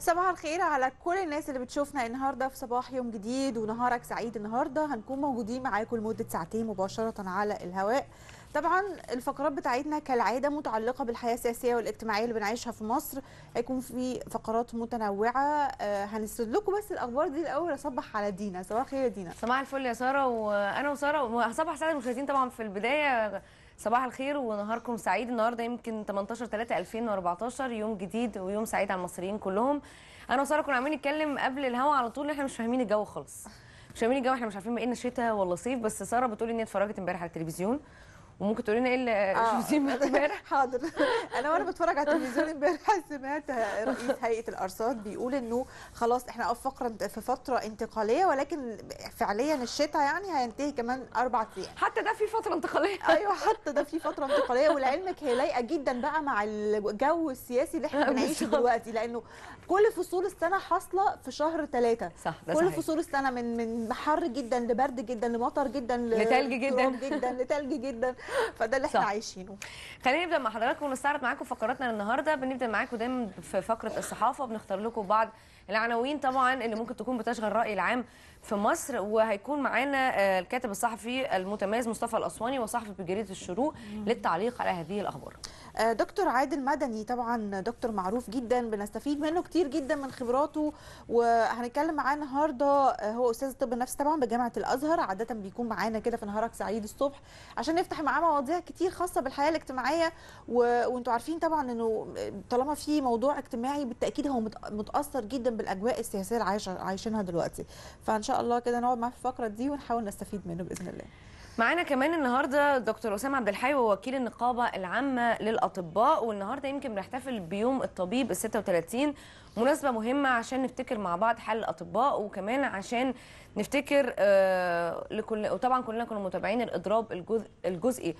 صباح الخير على كل الناس اللي بتشوفنا النهارده في صباح يوم جديد ونهارك سعيد النهارده هنكون موجودين معاكم لمده ساعتين مباشره على الهواء طبعا الفقرات بتاعتنا كالعاده متعلقه بالحياه السياسيه والاجتماعيه اللي بنعيشها في مصر هيكون في فقرات متنوعه آه، هنسرد لكم بس الاخبار دي الاول اصبح على دينا صباح الخير يا دينا صباح الفل يا ساره وانا وساره وصباح سعد المشاهدين طبعا في البدايه صباح الخير ونهاركم سعيد النهارده يمكن 18 3 2014 يوم جديد ويوم سعيد على المصريين كلهم انا وساره كنا عاملين نتكلم قبل الهوا على طول احنا مش فاهمين الجو خالص مش فاهمين الجو احنا مش عارفين بقينا شتاء ولا صيف بس ساره بتقول ان هي اتفرجت امبارح على التلفزيون وممكن تقولي لنا ايه اللي شفتيه امبارح حاضر انا وانا بتفرج على التلفزيون امبارح سمعت رئيس هيئه الارصاد بيقول انه خلاص احنا اه في فقره في فتره انتقاليه ولكن فعليا الشتاء يعني هينتهي كمان اربع ايام حتى ده في فتره انتقاليه ايوه حتى ده في فتره انتقاليه ولعلمك هي لايقه جدا بقى مع الجو السياسي اللي احنا بنعيشه بالظبط. دلوقتي لانه كل فصول السنه حاصله في شهر ثلاثة صح ده كل صحيح. فصول السنه من من حر جدا لبرد جدا لمطر جدا لتلج جدا. لتراب جدا لتلج جدا فده اللي احنا صح. عايشينه خلينا نبدا مع حضراتكم ونستعرض معاكم فقراتنا النهارده بنبدا معاكم دايما في فقره الصحافه بنختار لكم بعض العناوين طبعا اللي ممكن تكون بتشغل الراي العام في مصر وهيكون معانا آه، الكاتب الصحفي المتميز مصطفى الاسواني وصحفي بجريده الشروق للتعليق على هذه الاخبار آه، دكتور عادل مدني طبعا دكتور معروف جدا بنستفيد منه كتير جدا من خبراته وهنتكلم معاه النهارده آه، هو استاذ الطب النفسي طبعا بجامعه الازهر عاده بيكون معانا كده في نهارك سعيد الصبح عشان نفتح معاه مواضيع كتير خاصه بالحياه الاجتماعيه و... وانتوا عارفين طبعا انه طالما في موضوع اجتماعي بالتاكيد هو مت... متاثر جدا بالاجواء السياسيه اللي عايشه عايشينها دلوقتي فان شاء الله كده نقعد معاه في الفقره دي ونحاول نستفيد منه باذن الله معانا كمان النهارده دكتور اسامه عبد الحي ووكيل النقابه العامه للاطباء والنهارده يمكن بنحتفل بيوم الطبيب ال 36 مناسبه مهمه عشان نفتكر مع بعض حال الاطباء وكمان عشان نفتكر آه لكل وطبعا كلنا كنا متابعين الاضراب الجزء الجزئي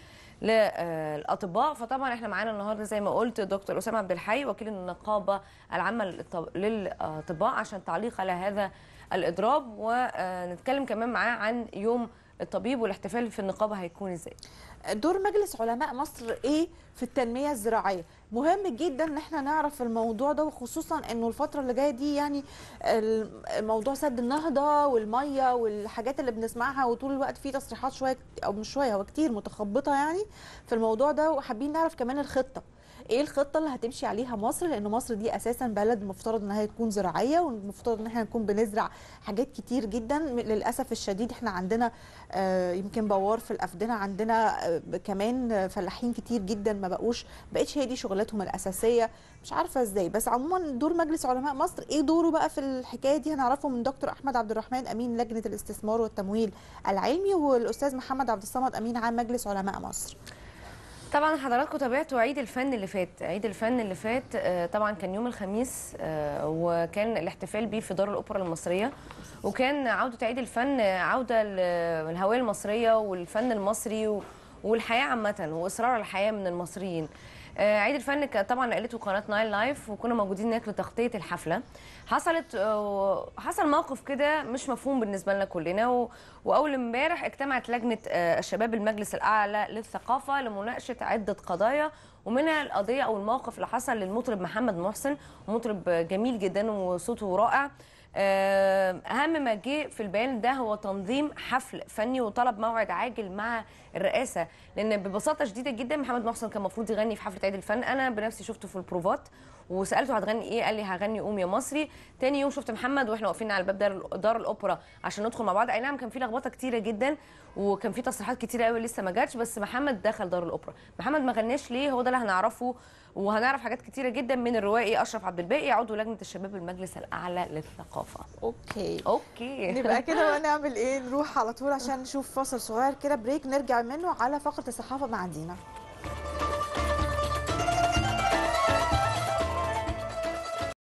للاطباء فطبعا احنا معانا النهارده زي ما قلت دكتور اسامه عبد الحي وكيل النقابه العامه للطب- للاطباء عشان تعليق على هذا الاضراب ونتكلم كمان معاه عن يوم الطبيب والاحتفال في النقابه هيكون ازاي دور مجلس علماء مصر ايه في التنميه الزراعيه مهم جدا ان احنا نعرف الموضوع ده وخصوصا انه الفتره اللي جايه دي يعني الموضوع سد النهضه والميه والحاجات اللي بنسمعها وطول الوقت في تصريحات شويه او مش شويه هو كتير متخبطه يعني في الموضوع ده وحابين نعرف كمان الخطه ايه الخطه اللي هتمشي عليها مصر لان مصر دي اساسا بلد مفترض انها تكون زراعيه والمفترض ان احنا نكون بنزرع حاجات كتير جدا للاسف الشديد احنا عندنا آه، يمكن بوار في الافدنه عندنا آه، كمان فلاحين كتير جدا ما بقوش بقتش هي دي شغلتهم الاساسيه مش عارفه ازاي بس عموما دور مجلس علماء مصر ايه دوره بقى في الحكايه دي هنعرفه من دكتور احمد عبد الرحمن امين لجنه الاستثمار والتمويل العلمي والاستاذ محمد عبد الصمد امين عام مجلس علماء مصر طبعا حضراتكم تابعتوا عيد الفن اللي فات عيد الفن اللي فات آه، طبعا كان يوم الخميس آه، وكان الاحتفال بيه في دار الاوبرا المصريه وكان عوده عيد الفن آه، عوده للهويه المصريه والفن المصري و- والحياه عامه واصرار على الحياه من المصريين آه، عيد الفن ك- طبعا نقلته قناه نايل لايف وكنا موجودين هناك لتغطيه الحفله حصلت آه، حصل موقف كده مش مفهوم بالنسبه لنا كلنا و- واول امبارح اجتمعت لجنه آه، الشباب المجلس الاعلى للثقافه لمناقشه عده قضايا ومنها القضيه او الموقف اللي حصل للمطرب محمد محسن مطرب جميل جدا وصوته رائع آه، اهم ما جه في البيان ده هو تنظيم حفل فني وطلب موعد عاجل مع الرئاسه لان ببساطه شديده جدا محمد محسن كان المفروض يغني في حفله عيد الفن انا بنفسي شفته في البروفات وسالته هتغني ايه قال لي هغني قوم يا مصري تاني يوم شفت محمد واحنا واقفين على باب دار, دار الاوبرا عشان ندخل مع بعض اي نعم كان في لخبطه كتيره جدا وكان في تصريحات كتيره قوي لسه ما جاتش بس محمد دخل دار الاوبرا محمد ما غناش ليه هو ده اللي هنعرفه وهنعرف حاجات كتيره جدا من الروائي اشرف عبد الباقي عضو لجنه الشباب المجلس الاعلى للثقافه اوكي اوكي نبقى كده بقى نعمل ايه نروح على طول عشان نشوف فاصل صغير كده بريك نرجع منه على فقره الصحافه مع دينا